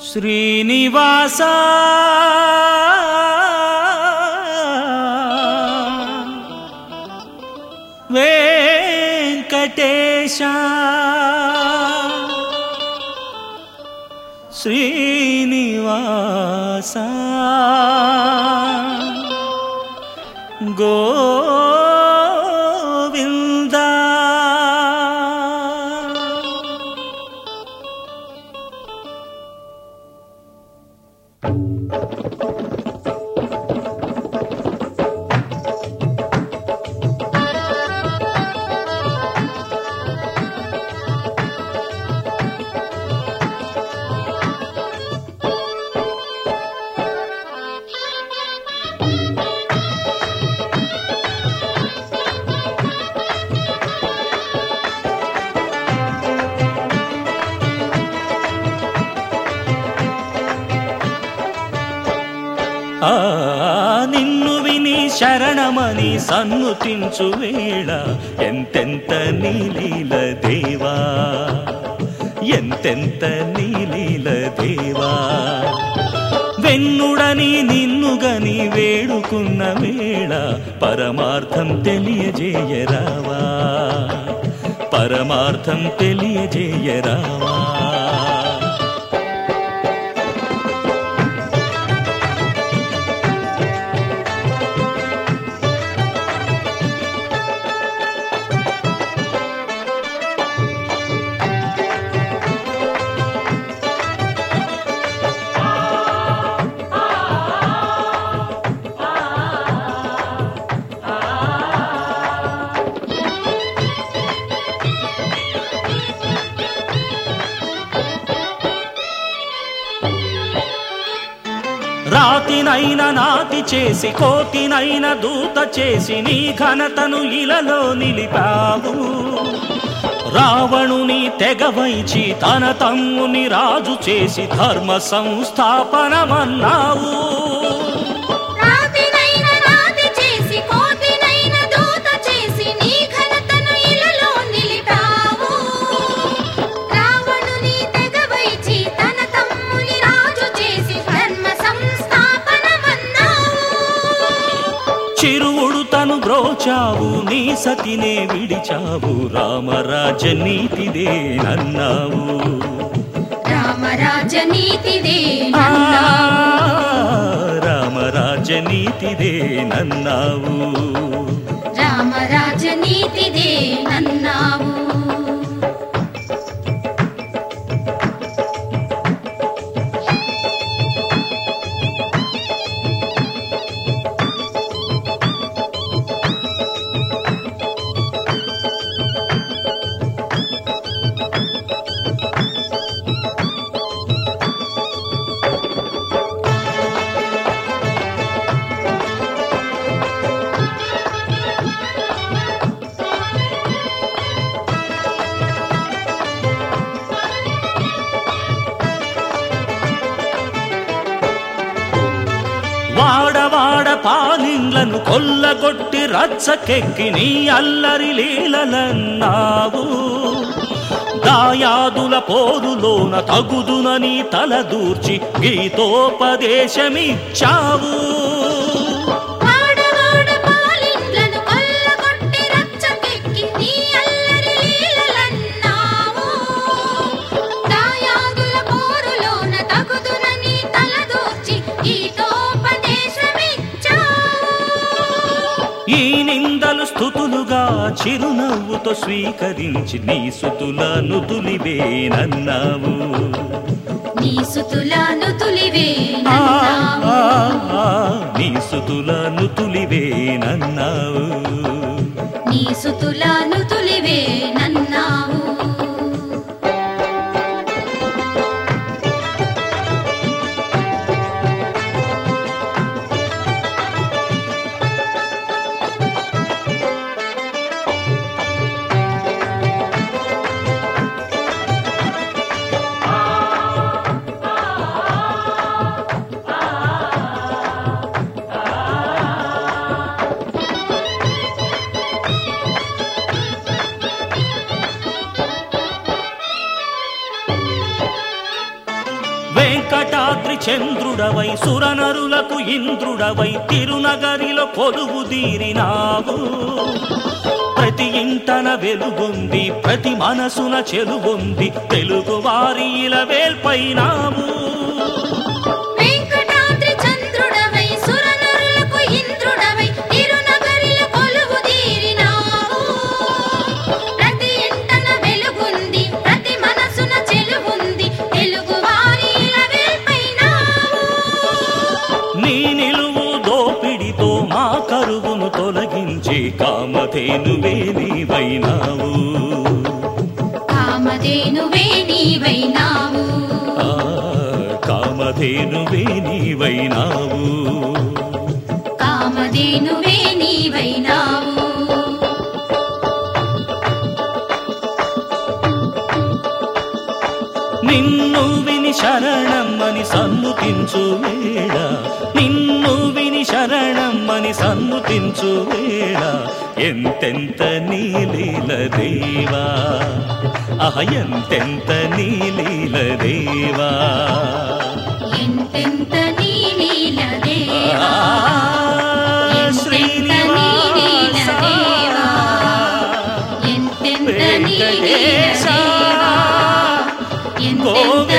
శ్రీనివాస వెంకటేశ శ్రీనివాస గోవిందా ఆ నిన్ను విని శరణమని సన్నుతించు వేళ ఎంతెంత నీలీల దేవా ఎంతెంత నీలీల దేవా వెన్నుడని నిన్నుగని వేడుకున్న వేళ పరమార్థం తెలియజేయరావా పరమార్థం తెలియజేయరావా రాతినైన నాతి చేసి కోతినైన దూత చేసి నీ ఘనతను ఇలలో నిలిపావు రావణుని తెగవైచి తన తమ్ముని రాజు చేసి ధర్మ సంస్థాపనమన్నావు రాతినైన రాతి చేసి కోతినైన దూత చేసి నీ ఘనతను ఇలలో నిలిపావు రావణుని తెగవైచి తన తమ్ముని రాజు చేసి ధర్మ సంస్థాపనమన్నావు చిరువుడు తను బ్రోచావు నీ సతినే విడిచావు రామరాజ నీతిదే నన్నావు రామరాజ నీతిదే ఆ, నన్నావు రామరాజ నీతిదే నన్నావు రామరాజ నీతిదే నన్నావు వాడవాడ పాలిండ్లను కొల్లగొట్టి రచ్చకెక్కి నీ అల్లరి లీలలన్నావు దాయాదుల పోరులోన తగుదునని తలదూర్చి గీతోపదేశమిచ్చావు వాడవాడ పాలిండ్లను కొల్లగొట్టి రచ్చకెక్కి నీ అల్లరి లీలలన్నావు. దాయాదుల పోరులోన తగుదునని తలదూర్చి గీతోపదేశమిచ్చావు. ఈ నిందలు స్థుతులుగా చిరునవ్వుతో స్వీకరించి నీ సుతుల నుతులివేనన్నావు నీ సుతులను తులివే ఆ, నన్నావు. ఆ, ఆ, నీ సుతుల నుతులివేనన్నావు నీ సుతులను తులివే నన్నావు చంద్రుడవై సురనరులకు ఇంద్రుడవై తిరునగరిలో కొలువు తీరినావు ప్రతి ఇంటన వెలుగుంది ప్రతి మనసున చెలుగుంది తెలుగువారి ఇలవేల్పైనావు వెంకటాద్రి చంద్రుడవై సురనరులకు ఇంద్రుడవై తిరునగరిలో కొలువు తీరినావు ప్రతి ఇంటన వెలుగుంది ప్రతి మనసున చెలుగుంది తెలుగువారి ఇలవేల్పైనావు నీ నిలువు దోపిడితో మా కరువును తొలగించి కామధేనువే నీవైనావు కామధేనువే నీవైనావు ఆ, కామధేనువే నీవైనావు కామధేనువే నీవైనావు నిన్ను విని శరణమ్మని సన్నుతించు వేళ నిన్ను విని శరణమ్మని సన్నుతించు వేళ ఎంతెంత నీలీల దేవా అహ ఎంతెంత నీలీల దేవా ఎంతెంత నీలీల దేవా ఆ, శ్రీనివాస ఎంతెంత నీలీల వెంకటేశ దేవా ఎంతెంత